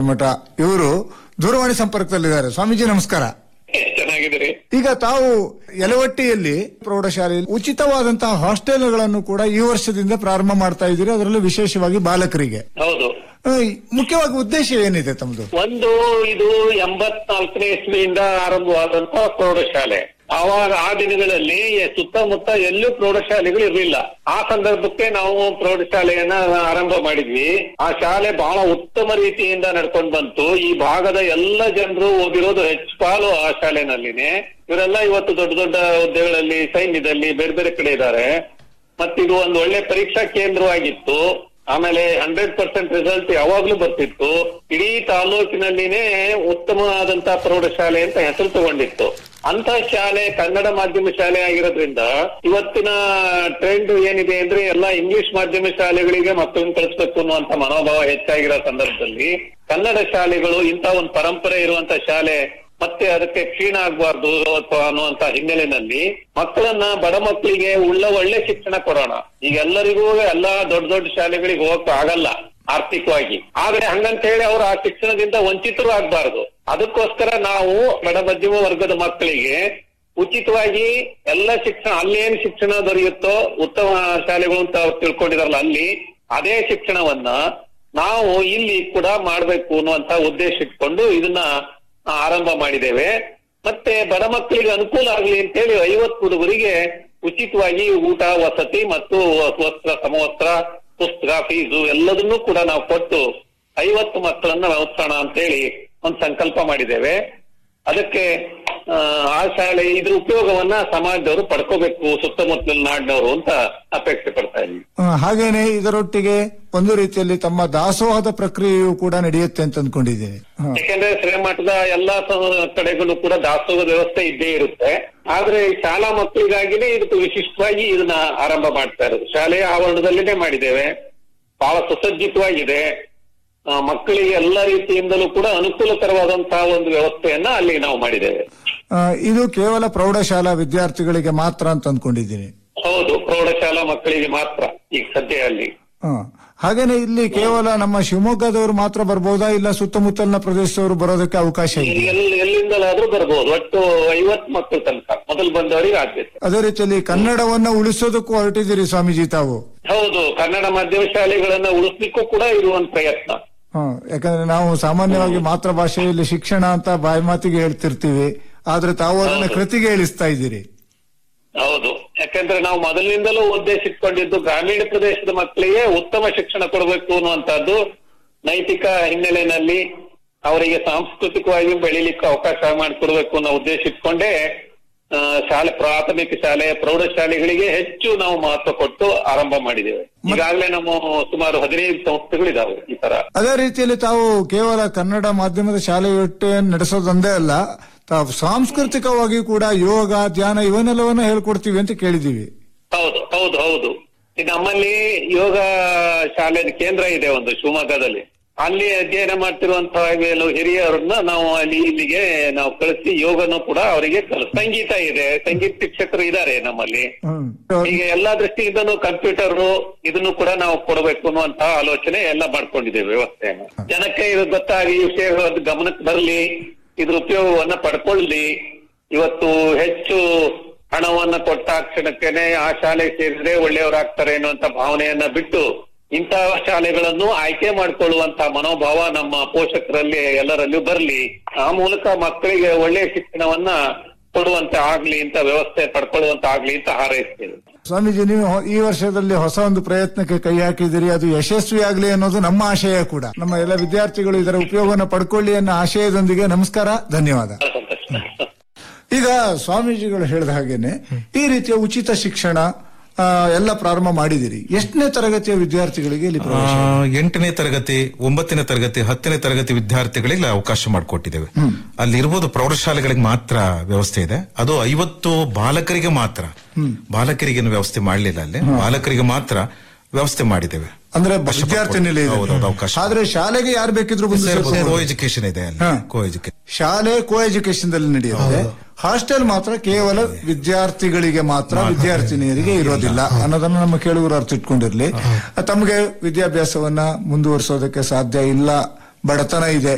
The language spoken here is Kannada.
ಹಿರೇಮಠ ಇವರು ದೂರವಾಣಿ ಸಂಪರ್ಕದಲ್ಲಿದ್ದಾರೆ ಸ್ವಾಮೀಜಿ ನಮಸ್ಕಾರ ಚೆನ್ನಾಗಿದ್ದೀರಿ ಈಗ ತಾವು ಯಲವಟ್ಟಿಯಲ್ಲಿ ಪ್ರೌಢಶಾಲೆಯಲ್ಲಿ ಉಚಿತವಾದಂತಹ ಹಾಸ್ಟೆಲ್ಗಳನ್ನು ಕೂಡ ಈ ವರ್ಷದಿಂದ ಪ್ರಾರಂಭ ಮಾಡ್ತಾ ಇದ್ದೀರಿ ಅದರಲ್ಲೂ ವಿಶೇಷವಾಗಿ ಬಾಲಕರಿಗೆ ಹೌದು ಆ, ಮುಖ್ಯವಾಗಿ ಉದ್ದೇಶ ಏನಿದೆ ತಮ್ಮದು ಒಂದು ಇದು ಎಂಬತ್ನಾಲ್ಕನೇ ಇಸ್ವಿಯಿಂದ ಆರಂಭವಾದಂತಹ ಪ್ರೌಢಶಾಲೆ ಆವಾಗ ಆ ದಿನಗಳಲ್ಲಿ ಸುತ್ತಮುತ್ತ ಎಲ್ಲೂ ಪ್ರೌಢಶಾಲೆಗಳು ಇರಲಿಲ್ಲ ಆ ಸಂದರ್ಭಕ್ಕೆ ನಾವು ಪ್ರೌಢಶಾಲೆಯನ್ನ ಆರಂಭ ಮಾಡಿದ್ವಿ ಆ ಶಾಲೆ ಬಹಳ ಉತ್ತಮ ರೀತಿಯಿಂದ ನಡ್ಕೊಂಡು ಬಂತು ಈ ಭಾಗದ ಎಲ್ಲ ಜನರು ಓದಿರೋದು ಹೆಚ್ಚು ಪಾಲು ಆ ಶಾಲೆನಲ್ಲಿನೇ ಇವರೆಲ್ಲ ಇವತ್ತು ದೊಡ್ಡ ದೊಡ್ಡ ಹುದ್ದೆಗಳಲ್ಲಿ ಸೈನ್ಯದಲ್ಲಿ ಬೇರೆ ಬೇರೆ ಕಡೆ ಇದ್ದಾರೆ ಮತ್ತಿದು ಒಂದು ಒಳ್ಳೆ ಪರೀಕ್ಷಾ ಕೇಂದ್ರವಾಗಿತ್ತು ಆಮೇಲೆ ಹಂಡ್ರೆಡ್ ಪರ್ಸೆಂಟ್ ರಿಸಲ್ಟ್ ಯಾವಾಗ್ಲೂ ಬರ್ತಿತ್ತು ಇಡೀ ತಾಲೂಕಿನಲ್ಲಿನೇ ಉತ್ತಮವಾದಂತಹ ಪ್ರೌಢಶಾಲೆ ಅಂತ ಹೆಸರು ತಗೊಂಡಿತ್ತು ಅಂತ ಶಾಲೆ ಕನ್ನಡ ಮಾಧ್ಯಮ ಶಾಲೆ ಆಗಿರೋದ್ರಿಂದ ಇವತ್ತಿನ ಟ್ರೆಂಡ್ ಏನಿದೆ ಅಂದ್ರೆ ಎಲ್ಲ ಇಂಗ್ಲಿಷ್ ಮಾಧ್ಯಮ ಶಾಲೆಗಳಿಗೆ ಮಕ್ಕಳನ್ನ ಕಳಿಸ್ಬೇಕು ಅನ್ನುವಂತ ಮನೋಭಾವ ಹೆಚ್ಚಾಗಿರೋ ಸಂದರ್ಭದಲ್ಲಿ ಕನ್ನಡ ಶಾಲೆಗಳು ಇಂಥ ಒಂದು ಪರಂಪರೆ ಇರುವಂತ ಶಾಲೆ ಮತ್ತೆ ಅದಕ್ಕೆ ಕ್ಷೀಣ ಆಗಬಾರ್ದು ಅಥವಾ ಅನ್ನುವಂತ ಹಿನ್ನೆಲೆಯಲ್ಲಿ ಮಕ್ಕಳನ್ನ ಬಡ ಮಕ್ಕಳಿಗೆ ಉಳ್ಳ ಒಳ್ಳೆ ಶಿಕ್ಷಣ ಕೊಡೋಣ ಈಗ ಎಲ್ಲರಿಗೂ ಎಲ್ಲಾ ದೊಡ್ಡ ದೊಡ್ಡ ಶಾಲೆಗಳಿಗೆ ಹೋಗಕ್ ಆಗಲ್ಲ ಆರ್ಥಿಕವಾಗಿ ಆದ್ರೆ ಹಂಗಂತ ಹೇಳಿ ಅವರು ಆ ಶಿಕ್ಷಣದಿಂದ ವಂಚಿತರು ಆಗ್ಬಾರ್ದು ಅದಕ್ಕೋಸ್ಕರ ನಾವು ಬಡ ಮಧ್ಯಮ ವರ್ಗದ ಮಕ್ಕಳಿಗೆ ಉಚಿತವಾಗಿ ಎಲ್ಲ ಶಿಕ್ಷಣ ಅಲ್ಲೇನ್ ಶಿಕ್ಷಣ ದೊರೆಯುತ್ತೋ ಉತ್ತಮ ಶಾಲೆಗಳು ಅಂತ ಅವ್ರು ತಿಳ್ಕೊಂಡಿದಾರಲ್ಲ ಅಲ್ಲಿ ಅದೇ ಶಿಕ್ಷಣವನ್ನ ನಾವು ಇಲ್ಲಿ ಕೂಡ ಮಾಡ್ಬೇಕು ಅನ್ನುವಂತ ಉದ್ದೇಶ ಇಟ್ಕೊಂಡು ಇದನ್ನ ಆರಂಭ ಮಾಡಿದ್ದೇವೆ ಮತ್ತೆ ಬಡ ಮಕ್ಕಳಿಗೆ ಅನುಕೂಲ ಆಗಲಿ ಅಂತೇಳಿ ಐವತ್ತು ಹುಡುಗರಿಗೆ ಉಚಿತವಾಗಿ ಊಟ ವಸತಿ ಮತ್ತು ವಸ್ತ್ರ ಸಮವಸ್ತ್ರ ಪುಸ್ತಕ ಫೀಸು ಎಲ್ಲದನ್ನೂ ಕೂಡ ನಾವು ಕೊಟ್ಟು ಐವತ್ತು ಮಕ್ಕಳನ್ನ ಓದಿಸೋಣ ಅಂತೇಳಿ ಒಂದು ಸಂಕಲ್ಪ ಮಾಡಿದ್ದೇವೆ ಅದಕ್ಕೆ ಆ, ಆ ಶಾಲೆ ಇದ್ರ ಉಪಯೋಗವನ್ನ ಸಮಾಜದವರು ಪಡ್ಕೋಬೇಕು ಸುತ್ತಮುತ್ತಲಿನ ನಾಡಿನವರು ಅಂತ ಅಪೇಕ್ಷೆ ಪಡ್ತಾ ಇದ್ದೀವಿ ಆ, ಹಾಗೇನೆ ಇದರೊಟ್ಟಿಗೆ ಒಂದು ರೀತಿಯಲ್ಲಿ ತಮ್ಮ ದಾಸೋಹದ ಪ್ರಕ್ರಿಯೆಯೂ ಕೂಡ ನಡೆಯುತ್ತೆ ಅಂತ ಅಂದ್ಕೊಂಡಿದ್ದೇನೆ ಹ. ಯಾಕೆಂದ್ರೆ ಶ್ರೀಮಠದ ಎಲ್ಲಾ ಸ- ಕಡೆಗಳು ಕೂಡ ದಾಸೋಹದ ವ್ಯವಸ್ಥೆ ಇದ್ದೇ ಇರುತ್ತೆ ಆದ್ರೆ ಈ ಶಾಲಾ ಮಕ್ಕಳಿಗಾಗಿನೇ ಇದಕ್ಕೆ ವಿಶಿಷ್ಟವಾಗಿ ಇದನ್ನ ಆರಂಭ ಮಾಡ್ತಾ ಇರೋದು ಶಾಲೆಯ ಆವರಣದಲ್ಲಿನೇ ಮಾಡಿದ್ದೇವೆ ಬಹಳ ಸುಸಜ್ಜಿತವಾಗಿದೆ ಆ, ಮಕ್ಕಳಿಗೆ ಎಲ್ಲ ರೀತಿಯಿಂದಲೂ ಕೂಡ ಅನುಕೂಲಕರವಾದಂತಹ ಒಂದು ವ್ಯವಸ್ಥೆಯನ್ನ ಅಲ್ಲಿ ನಾವು ಮಾಡಿದ್ದೇವೆ ಆ, ಇದು ಕೇವಲ ಪ್ರೌಢಶಾಲಾ ವಿದ್ಯಾರ್ಥಿಗಳಿಗೆ ಮಾತ್ರ ಅಂತ ಅಂದ್ಕೊಂಡಿದ್ದೀನಿ ಹೌದು ಪ್ರೌಢಶಾಲಾ ಮಕ್ಕಳಿಗೆ ಮಾತ್ರ ಈಗ ಸದ್ಯ ಅಲ್ಲಿ ಹ. ಹಾಗೇನೆ ಇಲ್ಲಿ ಕೇವಲ ನಮ್ಮ ಶಿವಮೊಗ್ಗದವರು ಮಾತ್ರ ಬರ್ಬೋದಾ ಇಲ್ಲ ಸುತ್ತಮುತ್ತಲಿನ ಪ್ರದೇಶದವರು ಬರೋದಕ್ಕೆ ಅವಕಾಶ ಇದೆ ಎಲ್ಲಿ ಎಲ್ಲಿಂದಲಾದ್ರೂ ಬರ್ಬೋದು ಒಟ್ಟು ಐವತ್ ಮಕ್ಕಳು ತನಕ ಮೊದಲು ಬಂದವರಿಗೆ ಆದ್ಯತೆ ಅದೇ ರೀತಿಯಲ್ಲಿ ಕನ್ನಡವನ್ನ ಉಳಿಸೋದಕ್ಕೂ ಹೊರಟಿದ್ದೀರಿ ಸ್ವಾಮೀಜಿ ತಾವು ಹೌದು ಕನ್ನಡ ಮಾಧ್ಯಮ ಶಾಲೆಗಳನ್ನ ಉಳಿಸ್ಲಿಕ್ಕೂ ಕೂಡ ಇರುವಂತ ಪ್ರಯತ್ನ ಹ. ಯಾಕಂದ್ರೆ ನಾವು ಸಾಮಾನ್ಯವಾಗಿ ಮಾತೃಭಾಷೆಯಲ್ಲಿ ಶಿಕ್ಷಣ ಅಂತ ಬಾಯಿ ಮಾತಿಗೆ ಹೇಳ್ತಿರ್ತೀವಿ ಆದ್ರೆ ತಾವು ಅದನ್ನ ಹೌದು. ಕೃತಿಗೆ ಇಳಿಸ್ತಾ ಇದ್ದೀರಿ ಹೌದು ಯಾಕಂದ್ರೆ ನಾವು ಮೊದಲಿನಿಂದಲೂ ಉದ್ದೇಶ ಇಟ್ಕೊಂಡಿದ್ದು ಗ್ರಾಮೀಣ ಪ್ರದೇಶದ ಮಕ್ಕಳಿಗೆ ಉತ್ತಮ ಶಿಕ್ಷಣ ಕೊಡಬೇಕು ಅನ್ನುವಂಥದ್ದು ನೈತಿಕ ಹಿನ್ನೆಲೆಯಲ್ಲಿ ಅವರಿಗೆ ಸಾಂಸ್ಕೃತಿಕವಾಗಿ ಬೆಳಿಲಿಕ್ಕೆ ಅವಕಾಶ ಮಾಡಿಕೊಡ್ಬೇಕು ಅನ್ನೋ ಉದ್ದೇಶ ಇಟ್ಕೊಂಡೇ ಆ, ಶಾಲೆ ಪ್ರಾಥಮಿಕ ಶಾಲೆ ಪ್ರೌಢಶಾಲೆಗಳಿಗೆ ಹೆಚ್ಚು ನಾವು ಮಹತ್ವ ಕೊಟ್ಟು ಆರಂಭ ಮಾಡಿದ್ದೇವೆ ಈಗಾಗಲೇ ನಮ್ಮ ಸುಮಾರು ಹದಿನೈದು ಸಂಸ್ಥೆಗಳಿದಾವೆ ಈ ತರ ಅದೇ ರೀತಿಯಲ್ಲಿ ತಾವು ಕೇವಲ ಕನ್ನಡ ಮಾಧ್ಯಮದ ಶಾಲೆಯೊಟ್ಟೆ ನಡೆಸೋದೊಂದೇ ಅಲ್ಲ ತಾವು ಸಾಂಸ್ಕೃತಿಕವಾಗಿ ಕೂಡ ಯೋಗ ಧ್ಯಾನ ಇವನ್ನೆಲ್ಲವನ್ನ ಹೇಳ್ಕೊಡ್ತೀವಿ ಅಂತ ಕೇಳಿದೀವಿ ಹೌದು ಹೌದು ಹೌದು ಈ ನಮ್ಮಲ್ಲಿ ಯೋಗ ಶಾಲೆ ಕೇಂದ್ರ ಇದೆ ಒಂದು ಶಿವಮೊಗ್ಗದಲ್ಲಿ ಅಲ್ಲಿ ಅಧ್ಯಯನ ಮಾಡ್ತಿರುವಂತಹ ಕೆಲವು ಹಿರಿಯರನ್ನ ನಾವು ಅಲ್ಲಿ ಇಲ್ಲಿಗೆ ನಾವು ಕಳಿಸಿ ಯೋಗನು ಕೂಡ ಅವರಿಗೆ ಕಲ ಸಂಗೀತ ಇದೆ ಸಂಗೀತ ಶಿಕ್ಷಕರು ಇದ್ದಾರೆ ನಮ್ಮಲ್ಲಿ ಹ್ಮ್. ಈಗ ಎಲ್ಲಾ ದೃಷ್ಟಿಯಿಂದನೂ ಕಂಪ್ಯೂಟರ್ ಇದನ್ನು ಕೂಡ ನಾವು ಕೊಡಬೇಕು ಅನ್ನುವಂತಹ ಆಲೋಚನೆ ಎಲ್ಲ ಮಾಡ್ಕೊಂಡಿದ್ದೇವೆ ವ್ಯವಸ್ಥೆಯನ್ನು ಜನಕ್ಕೆ ಇದು ಗೊತ್ತಾಗಿ ಈ ವಿಷಯಗಳು ಅದು ಗಮನಕ್ಕೆ ಬರಲಿ ಇದ್ರ ಉಪಯೋಗವನ್ನ ಪಡ್ಕೊಳ್ಳಿ ಇವತ್ತು ಹೆಚ್ಚು ಹಣವನ್ನ ಕೊಟ್ಟ ಕ್ಷಣಕ್ಕೇನೆ ಆ ಶಾಲೆ ಸೇರಿದ್ರೆ ಒಳ್ಳೆಯವರಾಗ್ತಾರೆ ಅನ್ನುವಂತ ಭಾವನೆಯನ್ನ ಬಿಟ್ಟು ಇಂತಹ ಶಾಲೆಗಳನ್ನು ಆಯ್ಕೆ ಮಾಡಿಕೊಳ್ಳುವಂತ ಮನೋಭಾವ ನಮ್ಮ ಪೋಷಕರಲ್ಲಿ ಎಲ್ಲರಲ್ಲೂ ಬರಲಿ ಆ ಮೂಲಕ ಮಕ್ಕಳಿಗೆ ಒಳ್ಳೆಯ ಶಿಕ್ಷಣವನ್ನ ಕೊಡುವಂತೆ ಆಗ್ಲಿ ಅಂತ ವ್ಯವಸ್ಥೆ ಪಡ್ಕೊಳ್ಳುವಂತ ಆಗ್ಲಿ ಅಂತ ಹಾರೈಸ್ತೇವೆ ಸ್ವಾಮೀಜಿ ನೀವು ಹೊ- ಈ ವರ್ಷದಲ್ಲಿ ಹೊಸ ಒಂದು ಪ್ರಯತ್ನಕ್ಕೆ ಕೈ ಹಾಕಿದಿರಿ ಅದು ಯಶಸ್ವಿ ಆಗಲಿ ಅನ್ನೋದು ನಮ್ಮ ಆಶಯ ಕೂಡ ನಮ್ಮ ಎಲ್ಲ ವಿದ್ಯಾರ್ಥಿಗಳು ಇದರ ಉಪಯೋಗವನ್ನು ಪಡ್ಕೊಳ್ಳಿ ಅನ್ನೋ ಆಶಯದೊಂದಿಗೆ ನಮಸ್ಕಾರ ಧನ್ಯವಾದ ಬಹಳ ಸಂತೋಷ ಈಗ ಸ್ವಾಮೀಜಿಗಳು ಹೇಳಿದ ಹಾಗೇನೆ ಈ ರೀತಿಯ ಉಚಿತ ಶಿಕ್ಷಣ ಆ, ಎಲ್ಲ ಪ್ರಾರಂಭ ಮಾಡಿದಿರಿ ಎಷ್ಟನೇ ತರಗತಿಯ ವಿದ್ಯಾರ್ಥಿಗಳಿಗೆ ಇಲ್ಲಿ ಪ್ರವೇಶ ಆ, ಎಂಟನೇ ತರಗತಿ ಒಂಬತ್ತನೇ ತರಗತಿ ಹತ್ತನೇ ತರಗತಿ ವಿದ್ಯಾರ್ಥಿಗಳಿಗೆ ಅವಕಾಶ ಮಾಡಿಕೊಟ್ಟಿದ್ದೇವೆ ಅಲ್ಲಿ ಇರ್ಬೋದು ಪ್ರೌಢಶಾಲೆಗಳಿಗೆ ಮಾತ್ರ ವ್ಯವಸ್ಥೆ ಇದೆ ಅದು ಐವತ್ತು ಬಾಲಕರಿಗೆ ಮಾತ್ರ ಬಾಲಕರಿಗೇನು ವ್ಯವಸ್ಥೆ ಮಾಡಲಿಲ್ಲ ಅಲ್ಲಿ ಬಾಲಕರಿಗೆ ಮಾತ್ರ ವ್ಯವಸ್ಥೆ ಮಾಡಿದ್ದೇವೆ ಅಂದ್ರೆ ಅವಕಾಶ ವಿದ್ಯಾರ್ಥಿ ನಿಲಯ ಇದೆ. ಹೌದು, ಹೌದು, ಅವಕಾಶ. ಆದ್ರೆ ಶಾಲೆಗೆ ಯಾರು ಬೇಕಿದ್ರು ಬಂದು ಕೋ ಸೇರ್ಬೋದು. ಎಜುಕೇಶನ್ ಇದೆ ಅಲ್ಲಿ ಹಾ. ಕೋ ಎಜುಕೇಶನ್ ಶಾಲೆ ಕೋ ಎಜುಕೇಶನ್ ದಲ್ಲಿ ನಡೆಯುತ್ತೆ ಹಾಸ್ಟೆಲ್ ಮಾತ್ರ ಕೇವಲ ವಿದ್ಯಾರ್ಥಿಗಳಿಗೆ ಮಾತ್ರ ವಿದ್ಯಾರ್ಥಿನಿಯರಿಗೆ ಇರೋದಿಲ್ಲ ಅನ್ನೋದನ್ನ ನಮ್ಮ ಕೇಳುಗರು ಅರ್ಥ ಇಟ್ಕೊಂಡಿರ್ಲಿ ತಮಗೆ ವಿದ್ಯಾಭ್ಯಾಸವನ್ನ ಮುಂದುವರಿಸೋದಕ್ಕೆ ಸಾಧ್ಯ ಇಲ್ಲ ಬಡತನ ಇದೆ